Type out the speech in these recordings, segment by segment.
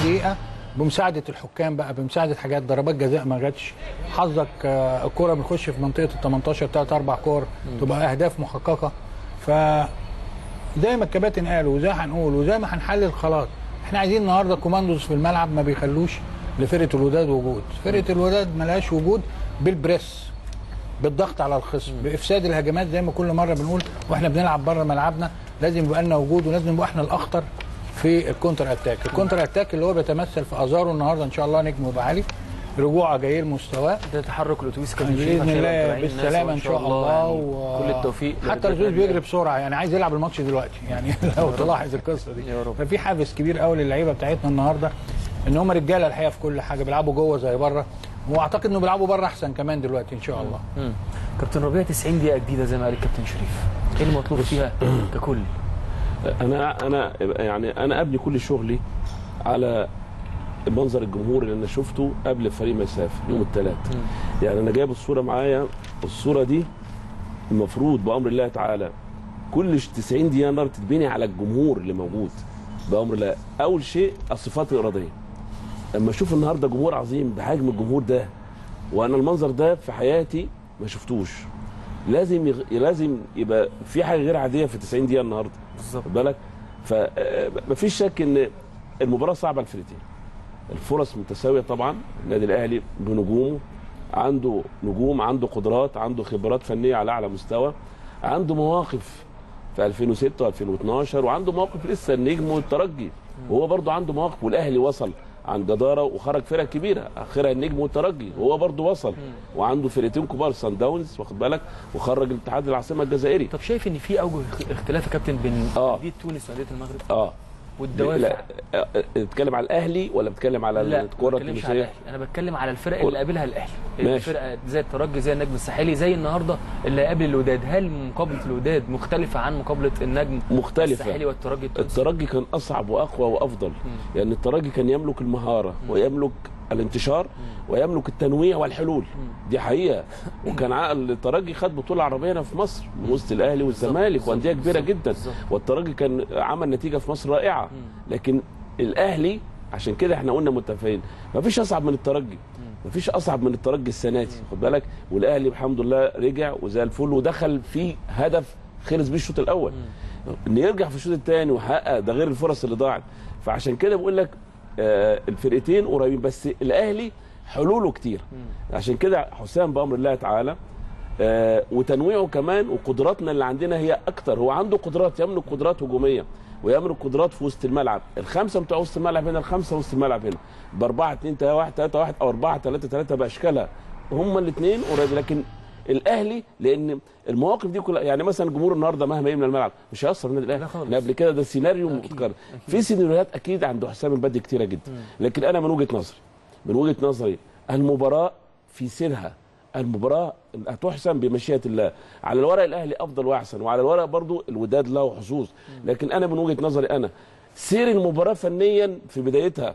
دقيقه بمساعده الحكام بقى بمساعده حاجات ضربات جزاء ما جاتش حظك آه، الكره بتخش في منطقه ال 18 ثلاث اربع كور تبقى اهداف محققه ف زي ما الكباتن قالوا وزي هنقول وزي ما هنحلل خلاص احنا عايزين النهارده كوماندوز في الملعب ما بيخلوش لفرقه الوداد وجود فرقه الوداد ملهاش وجود بالبريس بالضغط على الخصم بافساد الهجمات زي ما كل مره بنقول واحنا بنلعب بره ملعبنا لازم يبقى لنا وجود ولازم نبقى احنا الاخطر في الكونتر اتاك الكونتر اتاك اللي هو بيتمثل في ازارو النهارده ان شاء الله نجم يبقى عالي رجوعه جاي مستواه ده تحرك الاتوبيس كابتن شريف باذن عشان يبقى الله متابعين الناس بالسلامه ان شاء الله يعني و... كل التوفيق حتى لرجال الاتوبيس النادي بيجري بسرعه يعني عايز يلعب الماتش دلوقتي يعني لو تلاحظ القصه دي يا رب. ففي حافز كبير قوي للعيبه بتاعتنا النهارده ان هم رجاله الحقيقه في كل حاجه بيلعبوا جوه زي بره واعتقد انه بيلعبوا بره احسن كمان دلوقتي ان شاء الله مم. كابتن ربيع 90 دقيقه جديده زي ما قال الكابتن شريف ايه المطلوب فيها ككل انا انا يعني انا ابني كل شغلي على منظر الجمهور اللي انا شفته قبل الفريق ما يسافر يوم الثلاث يعني انا جايب الصوره معايا الصوره دي المفروض بامر الله تعالى كل 90 دقيقه نار تتبني على الجمهور اللي موجود بامر الله اول شيء الصفات الاراديه اما اشوف النهارده جمهور عظيم بحجم الجمهور ده وانا المنظر ده في حياتي ما شفتوش لازم يغ... لازم يبقى في حاجه غير عاديه في 90 دقيقه النهارده بالظبط خد بالك فمفيش شك ان المباراه صعبه الفرقتين الفرص متساويه طبعا النادي الاهلي بنجومه عنده نجوم عنده قدرات عنده خبرات فنيه على اعلى مستوى عنده مواقف في 2006 و2012 وعنده مواقف لسه النجم والترجي وهو برضه عنده مواقف والاهلي وصل عن جداره وخرج فرق كبيره اخرها النجم والترجي وهو برضه وصل وعنده فرقتين كبار سان داونز واخد بالك وخرج الاتحاد العاصمه الجزائري طب شايف ان في اوجه اختلاف يا كابتن بين آه. انديه تونس وانديه المغرب اه والدوافع لا آه، بتتكلم على الاهلي ولا بتتكلم على لا الكره ما بتكلمش على التونسيه الاهلي انا بتكلم على الفرق كرة. اللي قابلها الاهلي ماشي. الفرقه زي الترجي زي النجم الساحلي زي النهارده اللي هيقابل الوداد هل مقابله الوداد مختلفه عن مقابله النجم مختلفة. الساحلي والترجي التونسي الترجي كان اصعب واقوى وافضل لان الترجي كان يملك المهاره ويملك الانتشار ويملك التنويع والحلول دي حقيقه وكان عقل الترجي خد بطوله عربيه هنا في مصر من وسط الاهلي والزمالك بالظبط، وانديه كبيره بالظبط، جدا بالظبط. والترجي كان عمل نتيجه في مصر رائعه لكن الاهلي عشان كده احنا قلنا متفقين مفيش اصعب من الترجي مفيش اصعب من الترجي السنه دي خد بالك والاهلي الحمد لله رجع وزي الفل ودخل في هدف خلص بيه الشوط الاول ان يرجع في الشوط الثاني ويحقق ده غير الفرص اللي ضاعت فعشان كده بقول لك آه، الفرقتين قريبين بس الاهلي حلوله كتير عشان كده حسام بامر الله تعالى آه، وتنويعه كمان وقدراتنا اللي عندنا هي اكتر هو عنده قدرات يملك قدرات هجوميه ويملك قدرات في وسط الملعب الخمسه بتوع وسط الملعب هنا الخمسه وسط الملعب هنا ب 4 2 3 1 3 1 او 4 3 3 باشكالها هما الاثنين قريب لكن الاهلي لان المواقف دي كلها يعني مثلا الجمهور النهارده مهما يملى الملعب مش هيأثر النادي الاهلي لا خالص. إحنا قبل كده ده سيناريو متكرر في سيناريوهات اكيد عند حسام البدري كتيره جدا لكن انا من وجهه نظري من وجهه نظري المباراه في سيرها المباراه هتحسم بمشيئه الله على الورق الاهلي افضل واحسن وعلى الورق برضو الوداد له حظوظ لكن انا من وجهه نظري انا سير المباراه فنيا في بدايتها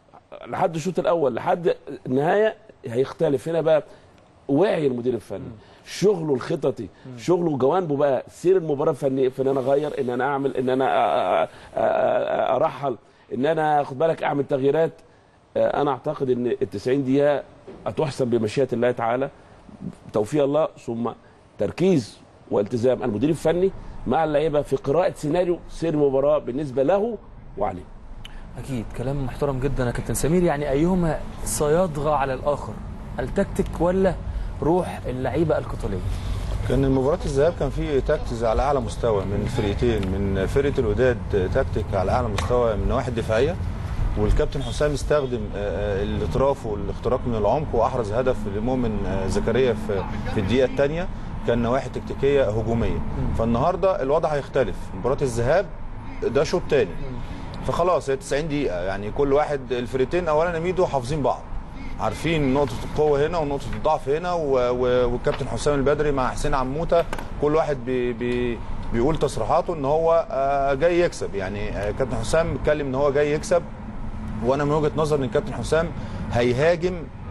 لحد الشوط الاول لحد النهايه هيختلف هنا بقى وعي المدير الفني شغله الخططي شغله جوانبه بقى سير المباراه الفنيه في ان انا اغير ان انا اعمل ان انا أ- أ- أ- أ- ارحل ان انا خد بالك اعمل تغييرات آه، انا اعتقد ان ال 90 دقيقه هتحسب بمشيئه الله تعالى توفيق الله ثم تركيز والتزام المدير الفني مع اللعيبه في قراءه سيناريو سير المباراه بالنسبه له وعليه اكيد كلام محترم جدا يا كابتن سمير يعني ايهما سيطغى على الاخر التكتيك ولا روح اللعيبه القتاليه كان مباراة الذهاب كان في تاكتيز على اعلى مستوى من الفرقتين من فرقه الوداد تكتيك على اعلى مستوى من النواحي الدفاعيه والكابتن حسام استخدم آه، آه، الاطراف والاختراق من العمق واحرز هدف لمؤمن آه، زكريا في في الدقيقه الثانيه كان نواحي تكتيكيه هجوميه فالنهارده الوضع هيختلف مباراه الذهاب ده شوط تاني فخلاص هي 90 دقيقه يعني كل واحد الفرقتين اولا يا ميدو حافظين بعض عارفين نقطة القوة هنا ونقطة الضعف هنا و- و- والكابتن حسام البدري مع حسين عموتة كل واحد بي بي بيقول تصريحاته ان هو آه، جاي يكسب يعني آه، كابتن حسام اتكلم ان هو جاي يكسب وانا من وجهة نظري ان الكابتن حسام هيهاجم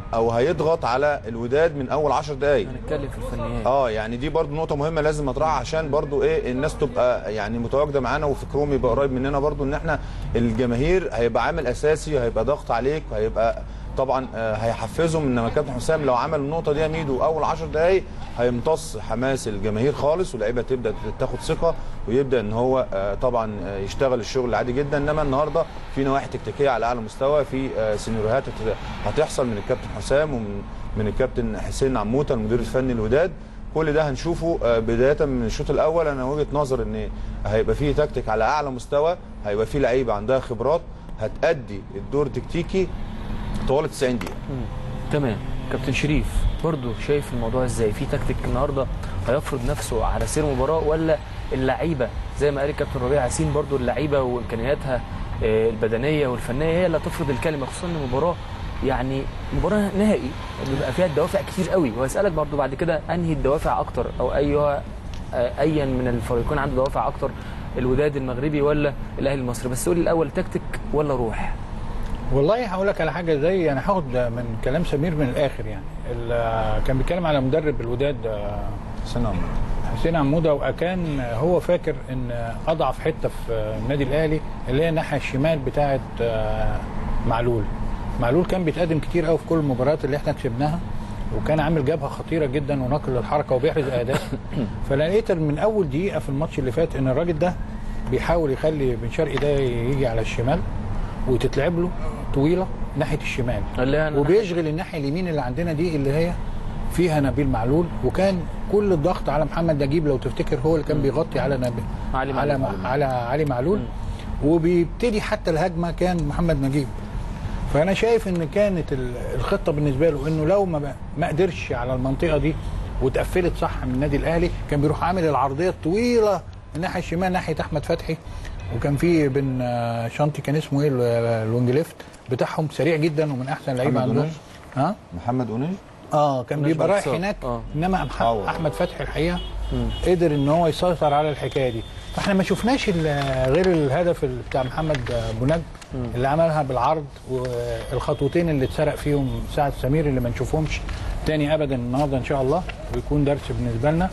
او هيضغط على الوداد من اول 10 دقائق هنتكلم في الفنيات اه يعني دي برضو نقطه مهمه لازم اطرحها عشان برضو ايه الناس تبقى يعني متواجده معانا وفكرهم يبقى قريب مننا برضو ان احنا الجماهير هيبقى عامل اساسي وهيبقى ضغط عليك وهيبقى طبعا آه، هيحفزهم انما كابتن حسام لو عمل النقطه دي يا ميدو اول 10 دقائق هيمتص حماس الجماهير خالص واللعيبه تبدا تاخد ثقه ويبدا ان هو آه، طبعا آه، يشتغل الشغل عادي جدا انما النهارده في نواحي تكتيكيه على اعلى مستوى في آه، سيناريوهات هت- هتحصل من الكابتن حسام ومن من الكابتن حسين عموته المدير الفني الوداد كل ده هنشوفه آه، بدايه من الشوط الاول انا وجهه نظر ان هيبقى فيه تكتيك على اعلى مستوى هيبقى فيه لعيبه عندها خبرات هتأدي الدور التكتيكي طوال 90 دقيقه تمام كابتن شريف برضو شايف الموضوع ازاي في تكتيك النهارده هيفرض نفسه على سير المباراه ولا اللعيبه زي ما قال الكابتن ربيع ياسين برضو اللعيبه وامكانياتها آه، البدنيه والفنيه هي اللي هتفرض الكلمه خصوصا ان المباراه يعني مباراه نهائي بيبقى فيها الدوافع كتير قوي وهسالك برضو بعد كده انهي الدوافع اكتر او ايها آه، ايا من الفريقين عنده دوافع اكتر الوداد المغربي ولا الاهلي المصري بس قول لي الاول تكتيك ولا روح والله هقول لك على حاجه زي انا هاخد من كلام سمير من الاخر يعني ال- كان بيتكلم على مدرب الوداد آه، حسين عمرو حسين عموده وكان هو فاكر ان اضعف حته في النادي الاهلي اللي هي الناحيه الشمال بتاعه آه، معلول معلول كان بيتقدم كتير قوي في كل المباريات اللي احنا كسبناها وكان عامل جبهه خطيره جدا ونقل الحركه وبيحرز اهداف فلقيت من اول دقيقه في الماتش اللي فات ان الراجل ده بيحاول يخلي بن شرقي ده يجي على الشمال وتتلعب له طويله ناحيه الشمال قال لها أنا وبيشغل الناحيه اليمين اللي عندنا دي اللي هي فيها نبيل معلول وكان كل الضغط على محمد نجيب لو تفتكر هو اللي كان بيغطي على نبيل علي على معلول. على علي معلول وبيبتدي حتى الهجمه كان محمد نجيب فانا شايف ان كانت ال- الخطه بالنسبه له انه لو ما ما قدرش على المنطقه دي واتقفلت صح من النادي الاهلي كان بيروح عامل العرضيه الطويله الناحيه الشمال ناحيه احمد فتحي وكان في بن آه، شانتي كان اسمه ايه ال- الوينج ليفت بتاعهم سريع جدا ومن احسن اللعيبه محمد عندهم أوناش. ها محمد اونيج اه كان ماشي بيبقى رايح باتصال. هناك آه. انما أح- آه. احمد فتحي الحقيقه قدر ان هو يسيطر على الحكايه دي فاحنا ما شفناش ال- غير الهدف ال- بتاع محمد بونج اللي عملها بالعرض والخطوتين اللي اتسرق فيهم سعد سمير اللي ما نشوفهمش تاني ابدا النهارده ان شاء الله ويكون درس بالنسبه لنا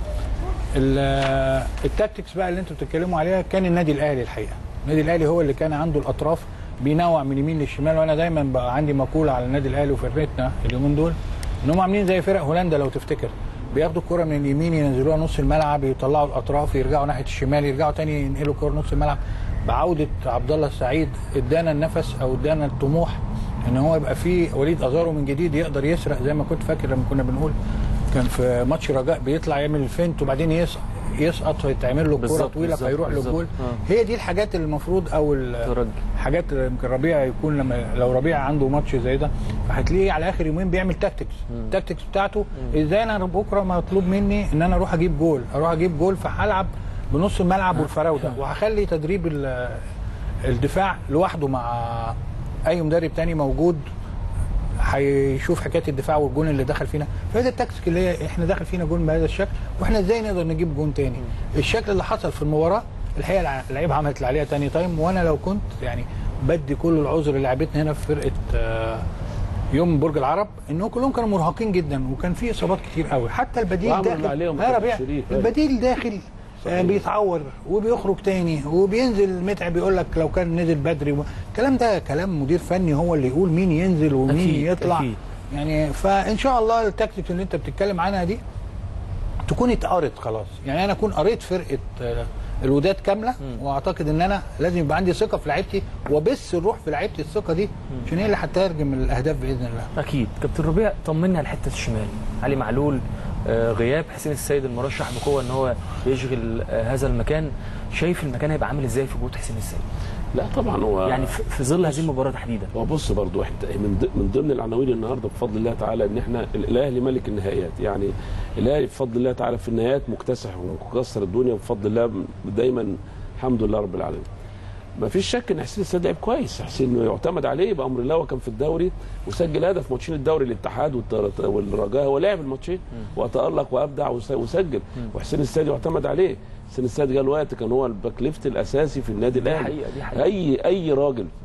ال- التاكتكس بقى اللي انتوا بتتكلموا عليها كان النادي الاهلي الحقيقه النادي الاهلي هو اللي كان عنده الاطراف بينوع من اليمين للشمال وانا دايما بقى عندي مقوله على النادي الاهلي وفرقتنا اليومين دول ان هم عاملين زي فرق هولندا لو تفتكر بياخدوا الكره من اليمين ينزلوها نص الملعب يطلعوا الاطراف يرجعوا ناحيه الشمال يرجعوا تاني ينقلوا الكره نص الملعب بعوده عبد الله السعيد ادانا النفس او ادانا الطموح ان هو يبقى فيه وليد ازارو من جديد يقدر يسرق زي ما كنت فاكر لما كنا بنقول كان في ماتش رجاء بيطلع يعمل الفينت وبعدين يسقط يسقط فيتعمل له كوره بالظبط، طويله بالظبط، فيروح بالظبط. للجول آه. هي دي الحاجات اللي المفروض او ال- ترجي. حاجات يمكن ربيع يكون لما لو ربيع عنده ماتش زي ده هتلاقيه على اخر يومين بيعمل تاكتكس التاكتكس بتاعته ازاي انا بكره مطلوب مني ان انا اروح اجيب جول اروح اجيب جول فهلعب بنص الملعب والفراوده وهخلي تدريب ال- الدفاع لوحده مع اي مدرب تاني موجود هيشوف حكايه الدفاع والجون اللي دخل فينا فهذا التكتيك اللي هي احنا دخل فينا جون بهذا الشكل واحنا ازاي نقدر نجيب جون تاني الشكل اللي حصل في المباراه الحقيقه الع- اللعيبه عملت اللي عليها تاني تايم وانا لو كنت يعني بدي كل العذر لعيبتنا هنا في فرقه آه، يوم برج العرب انهم كلهم كانوا مرهقين جدا وكان في اصابات كتير قوي حتى البديل وعملوا داخل اللي عليهم لا يا ربيع كابتن شريف. البديل داخل آه، بيتعور وبيخرج تاني وبينزل متعب يقول لك لو كان نزل بدري و- الكلام ده كلام مدير فني هو اللي يقول مين ينزل ومين أكيد، يطلع أكيد. يعني فان شاء الله التكتيك اللي انت بتتكلم عنها دي تكون اتقرت خلاص يعني انا اكون قريت فرقه آه، الوداد كامله واعتقد ان انا لازم يبقى عندي ثقه في لعيبتي وبس الروح في لعيبتي الثقه دي عشان هي اللي هتترجم الاهداف باذن الله اكيد كابتن ربيع طمنا على الحته الشمال علي معلول آه، غياب حسين السيد المرشح بقوه ان هو يشغل آه، هذا المكان شايف المكان هيبقى عامل ازاي في وجود حسين السيد لا طبعا هو يعني في في ظل هذه المباراه تحديدا هو بص برضو احنا من ض- من ضمن العناوين النهارده بفضل الله تعالى ان احنا ال- الاهلي ملك النهائيات يعني الاهلي بفضل الله تعالى في النهائيات مكتسح ومكسر الدنيا بفضل الله دايما الحمد لله رب العالمين ما فيش شك ان حسين السيد لعب كويس حسين يعتمد عليه بامر الله وكان في الدوري وسجل هدف ماتشين الدوري الاتحاد والت- والرجاء هو لعب الماتشين وتالق وابدع وس- وسجل وحسين السيد يعتمد عليه حسين السيد جه الوقت كان هو الباك ليفت الاساسي في النادي الاهلي حقيقة، دي حقيقة. اي اي راجل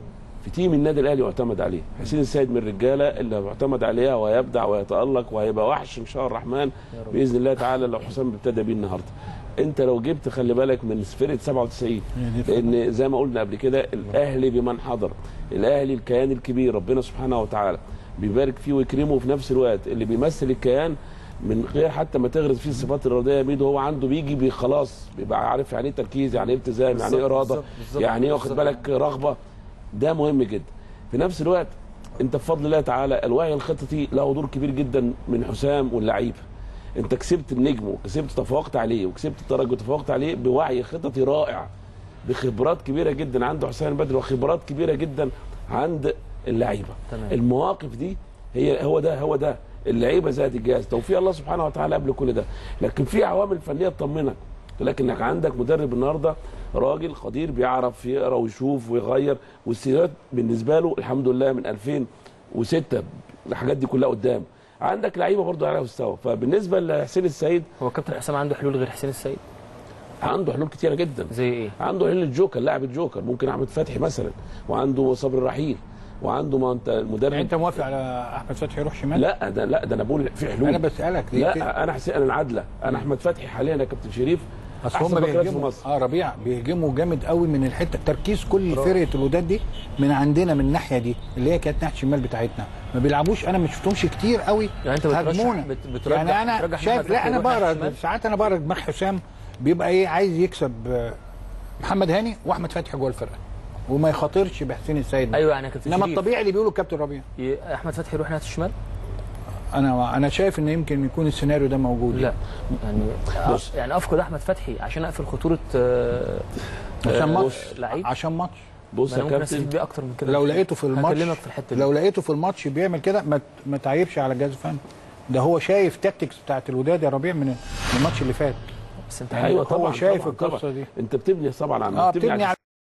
في تيم النادي الاهلي يعتمد عليه حسين السيد من الرجاله اللي معتمد عليها ويبدع ويتالق وهيبقى وحش ان شاء الرحمن باذن الله تعالى لو حسام ابتدى بيه النهارده انت لو جبت خلي بالك من سفيره 97 لان زي ما قلنا قبل كده الاهلي بمن حضر الاهلي الكيان الكبير ربنا سبحانه وتعالى بيبارك فيه ويكرمه وفي نفس الوقت اللي بيمثل الكيان من غير حتى ما تغرز فيه الصفات الرياضيه يا ميدو هو عنده بيجي بي خلاص بيبقى عارف يعني ايه تركيز يعني ايه التزام يعني ايه بالظبط، اراده بالظبط، بالظبط، يعني ايه واخد بالظبط. بالك رغبه ده مهم جدا في نفس الوقت انت بفضل الله تعالى الوعي الخططي له دور كبير جدا من حسام واللعيبه انت كسبت النجم وكسبت تفوقت عليه وكسبت الترجي وتفوقت عليه بوعي خططي رائع بخبرات كبيره جدا عند حسام بدري وخبرات كبيره جدا عند اللعيبه تمام. المواقف دي هي هو ده هو ده اللعيبه ذات الجهاز توفيق الله سبحانه وتعالى قبل كل ده لكن في عوامل فنيه تطمنك لكنك عندك مدرب النهارده راجل قدير بيعرف يقرا ويشوف ويغير والسيرات بالنسبه له الحمد لله من 2006 الحاجات دي كلها قدام عندك لعيبه برضه على مستوى فبالنسبه لحسين السيد هو كابتن حسام عنده حلول غير حسين السيد عنده حلول كتيره جدا زي ايه؟ عنده حلول الجوكر لاعب الجوكر ممكن احمد فتحي مثلا وعنده صبري رحيل وعنده ما انت يعني المدرب انت موافق على احمد فتحي يروح شمال لا ده لا ده انا بقول في حلول انا بسالك ليه كده؟ لا انا حسين انا العدله انا احمد فتحي حاليا يا كابتن شريف اصل أحسن هم باك راس في بيهجموا مصر اه ربيع بيهجموا جامد قوي من الحته تركيز كل فرقه الوداد دي من عندنا من الناحيه دي اللي هي كانت ناحيه الشمال بتاعتنا ما بيلعبوش انا ما شفتهمش كتير قوي يعني أنت بترشح- هاجمونا. بت- بترجح- يعني انا بترجح شايف أحمد لا فتحي انا يروح ناحية بقرا الشمال؟ ساعات انا بقرا دماغ حسام بيبقى ايه عايز يكسب آه، محمد هاني واحمد فتحي جوه الفرقه وما يخاطرش بحسين السيد ايوه يعني يا كابتن انما شريف، الطبيعي اللي بيقوله الكابتن ربيع ي- احمد فتحي يروح ناحيه الشمال؟ انا انا شايف ان يمكن يكون السيناريو ده موجود لا يعني بص. يعني افقد احمد فتحي عشان اقفل خطوره آه، عشان آه، ماتش لعيب عشان ماتش بص ما انا يا ممكن استفيد كابتن بيه اكتر من كده لو لقيته في الماتش هكلمك في الحته دي لو لقيته في الماتش بيعمل كده ما ما تعيبش على الجهاز الفني ده هو شايف تاكتكس بتاعت الوداد يا ربيع من الماتش اللي فات بس انت ايوه هو طبعا شايف طبعاً القصة طبعاً. دي. انت بتبني طبعا على اه بتبني على